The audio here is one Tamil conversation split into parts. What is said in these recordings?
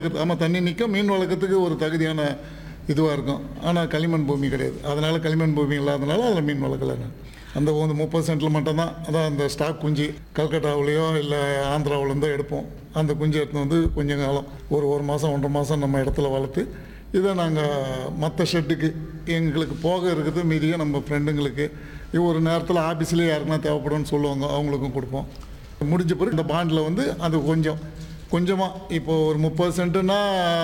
ஆமாம் தண்ணி நிற்கும் மீன் வளர்க்கறதுக்கு ஒரு தகுதியான இதுவாக இருக்கும் ஆனால் களிமண் பூமி கிடையாது அதனால் களிமண் பூமி இல்லாதனால அதில் மீன் வளர்க்கல நான். அந்த வந்து முப்பது சென்டில் மட்டும்தான் அதான் அந்த ஸ்டாக் குஞ்சு கல்கட்டாவிலையோ இல்லை ஆந்திராவிலேருந்தோ எடுப்போம் அந்த குஞ்சு எடுத்துன்னு வந்து கொஞ்சம் காலம் ஒரு ஒரு மாதம் ஒன்றரை மாதம் நம்ம இடத்துல வளர்த்து இதை நாங்கள் மற்ற ஷெட்டுக்கு எங்களுக்கு போக இருக்குது மீதியை நம்ம ஃப்ரெண்டுங்களுக்கு இது ஒரு நேரத்தில் ஆஃபீஸ்லேயே யாருக்குன்னா தேவைப்படும்னு சொல்லுவாங்க அவங்களுக்கும் கொடுப்போம் முடிஞ்ச பிறகு இந்த பாண்டில் வந்து அது கொஞ்சம் கொஞ்சமாக இப்போ ஒரு முப்பது சென்ட்டுன்னா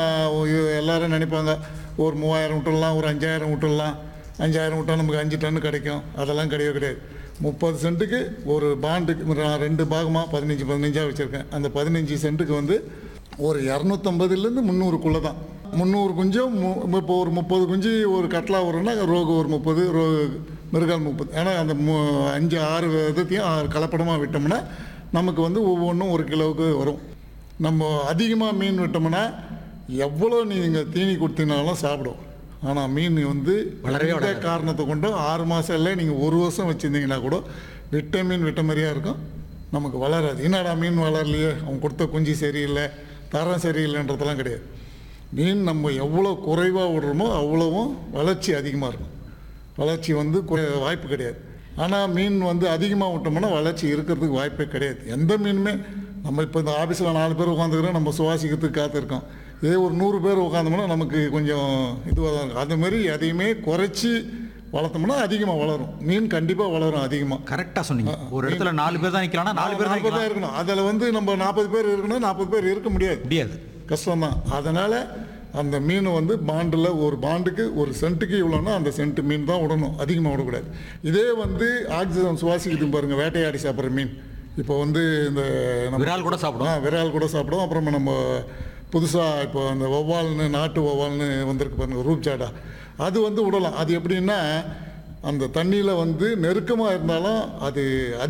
எல்லாரும் நினைப்பாங்க ஒரு மூவாயிரம் விட்டுடலாம் ஒரு அஞ்சாயிரம் விட்டுடலாம் அஞ்சாயிரம் விட்டால் நமக்கு அஞ்சு டன்னு கிடைக்கும் அதெல்லாம் கிடையவே கிடையாது முப்பது சென்ட்டுக்கு ஒரு பாண்டுக்கு நான் ரெண்டு பாகமாக பதினஞ்சு பதினஞ்சாக வச்சுருக்கேன் அந்த பதினஞ்சு சென்ட்டுக்கு வந்து ஒரு இரநூத்தம்பதுலேருந்து முந்நூறுக்குள்ளே தான் முந்நூறு குஞ்சும் மு- இப்போ ஒரு முப்பது குஞ்சு ஒரு கட்லா வரும்னா ரோகு ஒரு முப்பது ரோ மிருகால் முப்பது ஏன்னா அந்த மு- அஞ்சு ஆறு விதத்தையும் ஆறு கலப்படமாக விட்டோம்னா நமக்கு வந்து ஒவ்வொன்றும் ஒரு கிலோவுக்கு வரும் நம்ம அதிகமாக மீன் விட்டோம்னா எவ்வளோ நீங்கள் தீனி கொடுத்தீங்கனாலும் சாப்பிடும் ஆனால் மீன் வந்து வளரவே எந்த வளராது. காரணத்தை கொண்டு ஆறு மாதம் இல்லை நீங்கள் ஒரு வருஷம் வச்சுருந்தீங்கன்னா கூட விட்ட மீன் விட்ட மாதிரியா இருக்கும் நமக்கு வளராது என்னடா மீன் வளரலையே அவன் கொடுத்த குஞ்சு சரியில்லை தரம் சரியில்லைன்றதெல்லாம் கிடையாது மீன் நம்ம எவ்வளோ குறைவாக விடுறோமோ அவ்வளவும் வளர்ச்சி அதிகமாக இருக்கும் வளர்ச்சி வந்து குறை- வாய்ப்பு கிடையாது ஆனால் மீன் வந்து அதிகமாக விட்டோம்னா வளர்ச்சி இருக்கிறதுக்கு வாய்ப்பே கிடையாது எந்த மீனுமே நம்ம இப்போ இந்த ஆஃபீஸில் நாலு பேர் உட்காந்துக்கிறோம் நம்ம சுவாசிக்கிறதுக்கு காத்திருக்கோம் இதே ஒரு நூறு பேர் உட்காந்தோம்னா நமக்கு கொஞ்சம் இதுவாக தான் இருக்கும் அதுமாரி எதையுமே குறைச்சி வளர்த்தோம்னா அதிகமாக வளரும் மீன் கண்டிப்பாக வளரும் அதிகமாக கரெக்டா சொன்னீங்க ஒரு இடத்துல நாலு பேர் தான் நிக்கலாம்னா நாலு பேர் தான் நாற்பது தான் நிக்கலாம் இருக்கணும் அதில் வந்து நம்ம நாற்பது பேர் இருக்கணும் நாற்பது பேர் இருக்க முடியாது முடியாது கஷ்டம்தான் அதனால் அந்த மீன் வந்து பாண்டில் ஒரு பாண்டுக்கு ஒரு சென்ட்டுக்கு இவ்வளோன்னா அந்த சென்ட் மீன் தான் விடணும் அதிகமாக விடக்கூடாது இதே வந்து ஆக்சிஜன் சுவாசிக்குது பாருங்கள் வேட்டையாடி சாப்பிட்ற மீன் இப்போ வந்து இந்த நம்ம- விரால் கூட சாப்பிடும். ஆ விரால் கூட சாப்பிடும் அப்புறமா நம்ம புதுசாக இப்போ அந்த வௌவால்னு நாட்டு வௌவால்னு வந்திருக்கு பாருங்க ரூப்சாடா அது வந்து விடலாம் அது எப்படின்னா அந்த தண்ணியில் வந்து நெருக்கமாக இருந்தாலும் அது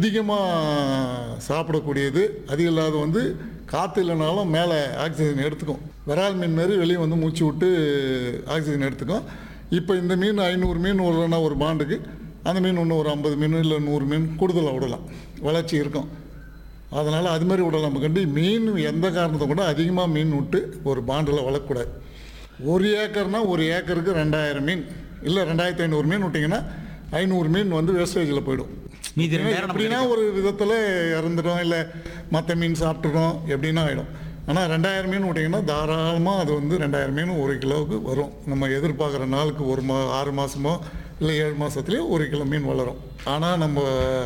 அதிகமாக சாப்பிடக்கூடியது அது இல்லாத வந்து காற்று இல்லைனாலும் மேலே ஆக்சிஜன் எடுத்துக்கும் விரால் மீன் மாரி வெளியே வந்து மூச்சு விட்டு ஆக்சிஜன் எடுத்துக்கும் இப்போ இந்த மீன் ஐநூறு மீன் விடுறோன்னா ஒரு பாண்டுக்கு அந்த மீன் இன்னும் ஒரு ஐம்பது மீன் இல்லை நூறு மீன் கூடுதலாக விடலாம் வளர்ச்சி இருக்கும் அதனால் அது மாதிரி விடலாம் கண்டி மீன் எந்த காரணத்தை கூட அதிகமாக மீன் விட்டு ஒரு பாண்டில் வளர்க்கக்கூடாது ஒரு ஏக்கர்னா ஒரு ஏக்கருக்கு ரெண்டாயிரம் மீன் இல்லை ரெண்டாயிரத்தி ஐநூறு மீன் விட்டிங்கன்னா ஐநூறு மீன் வந்து வேஸ்டேஜில் போயிடும் மீதி ரெண்டு நேரம் நமக்கு எப்படின்னா ஒரு விதத்தில் இறந்துடும் இல்லை மற்ற மீன் சாப்பிட்டுடும் எப்படின்னா ஆகிடும் ஆனால் ரெண்டாயிரம் மீன் விட்டிங்கன்னா தாராளமாக அது வந்து ரெண்டாயிரம் மீன் ஒரு கிலோவுக்கு வரும் நம்ம எதிர்பார்க்குற நாளுக்கு ஒரு மா ஆறு மாதமோ இல்லை ஏழு மாதத்துலேயே ஒரு கிலோ மீன் வளரும் ஆனால் நம்ம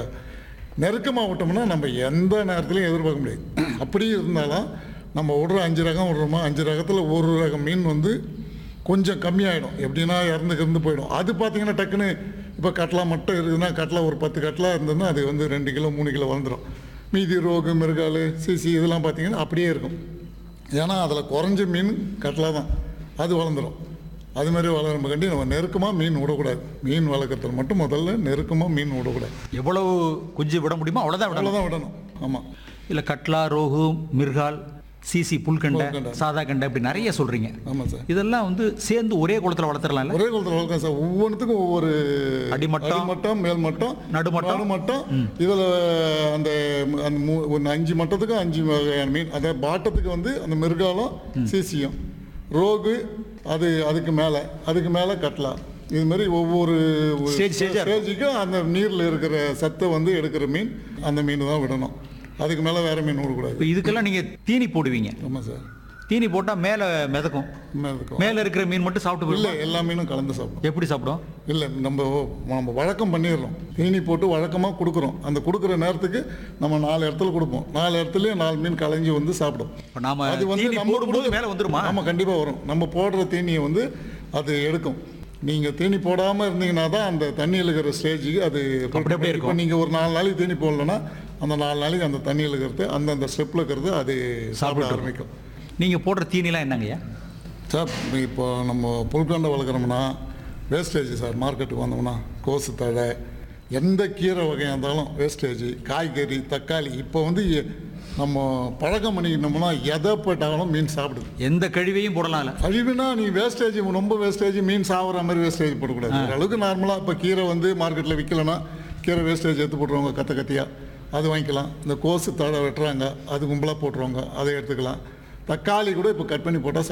நெருக்கமாக விட்டோம்னா நம்ம எந்த நேரத்துலையும் எதிர்பார்க்க முடியாது அப்படி இருந்தாலும் நம்ம விடுற அஞ்சு ரகம் விடுறோமா அஞ்சு ரகத்தில் ஒரு ரகம் மீன் வந்து கொஞ்சம் கம்மியாயிடும் எப்படின்னா இறந்து இறந்து போயிடும் அது பார்த்தீங்கன்னா டக்குன்னு இப்போ கட்லா மட்டும் இருக்குதுன்னா கட்லா ஒரு பத்து கட்லா இருந்ததுன்னா அது வந்து ரெண்டு கிலோ மூணு கிலோ வளர்ந்துடும் மீதி ரோகு மிருகால் சிசி இதெல்லாம் பார்த்தீங்கன்னா அப்படியே இருக்கும் ஏன்னா அதில் குறைஞ்ச மீன் கட்லா தான் அது வளர்ந்துடும் அது மாதிரி வளரும் கண்டி நம்ம நெருக்கமாக மீன் விடக்கூடாது மீன் வளர்க்குறதுல மட்டும் முதல்ல நெருக்கமாக மீன் விடக்கூடாது எவ்வளவு குஞ்சு விட முடியுமோ அவ்வளவுதான் விடணும் அவ்வளோதான் விடணும் ஆமாம் இல்ல கட்லா ரோகு மிர்கால் சிசி புல்கண்டை புல்கண்டை. சாதா கண்டை இப்படி நிறைய சொல்றீங்க ஆமாம் சார் இதெல்லாம் வந்து சேர்ந்து ஒரே குளத்துல வளர்த்துறலாம்ல ஒரே குளத்தில் வளர்க்கலாம் சார் ஒவ்வொன்றுத்துக்கும் ஒவ்வொரு அடிமட்டம், அடிமட்டம் மேல் மட்டம் நடுமட்டம். நடுமட்டம் இதில் அந்த அந்த மூ- ஒன்று அஞ்சு மட்டத்துக்கும் அஞ்சு வகையான மீன் அந்த பாட்டத்துக்கு வந்து அந்த மிருகாலம் சிசியம் ரோகு அது அதுக்கு மேலே அதுக்கு மேலே கட்லா இது மாதிரி ஒவ்வொரு Stage, stage ஆ இருக்கும். ஸ்டேஜுக்கும் அந்த நீரில் இருக்கிற சத்தை வந்து எடுக்கிற மீன் அந்த மீன் தான் விடணும் அதுக்கு மேலே வேற மீன் விடக்கூடாது இப்போ இதுக்கெல்லாம் நீங்க தீனி போடுவீங்க ஆமாம் சார் தீனி போட்டா மேல மிதக்கும் மேலே இருக்கும் மேல இருக்கிற மீன் மட்டும் சாப்பிட்டு இல்லை போயிடும் எல்லா மீனும் கலந்து சாப்பிடும் எப்படி சாப்பிடும் இல்லை நம்ம நம்ம வழக்கம் பண்ணிடுறோம் தீனி போட்டு வழக்கமாக கொடுக்குறோம் அந்த கொடுக்குற நேரத்துக்கு நம்ம நாலு இடத்துல கொடுப்போம் நாலு இடத்துலயும் நாலு மீன் கலைஞ்சி வந்து சாப்பிடும் இப்போ நாம அது வந்து தீனி நம்ம போடும்போது கொடு- மேல வந்துருமா ஆமாம் கண்டிப்பாக வரும் நம்ம போடுற தீனியை வந்து அது எடுக்கும் நீங்கள் தீனி போடாமல் இருந்தீங்கன்னா தான் அந்த தண்ணியில் இருக்கிற ஸ்டேஜுக்கு அது அப்படி அப்படியே இருக்கும். இப்போ நீங்கள் ஒரு நாலு நாளைக்கு தீனி போடலன்னா அந்த நாலு நாளைக்கு அந்த தண்ணியில் இருக்கிறது அந்தந்த ஸ்டெப்பில் இருக்கிறது அது சாப்பிட சாப்பிட்டு ஆரம்பிக்கும் நீங்க போடுற தீனிலாம் என்னங்கய்யா சார் இப்போ நம்ம புல்கண்டை வளர்க்குறோம்னா வேஸ்டேஜ் சார் மார்க்கெட்டுக்கு வந்தோம்னா கோசு தழை எந்த கீரை வகையாக இருந்தாலும் வேஸ்டேஜ் காய்கறி தக்காளி இப்போ வந்து எ- நம்ம பழக்கம் பண்ணிக்கிட்டோம்னா எதை போட்டாலும் மீன் சாப்பிடுது எந்த கழிவையும் போடலாம்ல அழிவுனா நீ வேஸ்டேஜ் ரொம்ப வேஸ்டேஜ் மீன் சாப்பிட்ற மாதிரி வேஸ்டேஜ் போடக்கூடாது ஓரளவுக்கு நார்மலாக இப்போ கீரை வந்து மார்க்கெட்டில் விற்கலன்னா கீரை வேஸ்டேஜ் எடுத்து போட்டுருவாங்க கத்த கத்தியாக அது வாங்கிக்கலாம் இந்த கோசு தழை வெட்டுறாங்க அது கும்பலாக போட்டுருவாங்க அதை எடுத்துக்கலாம் தக்காளி கூட இப்போ கட் பண்ணி போட்டால்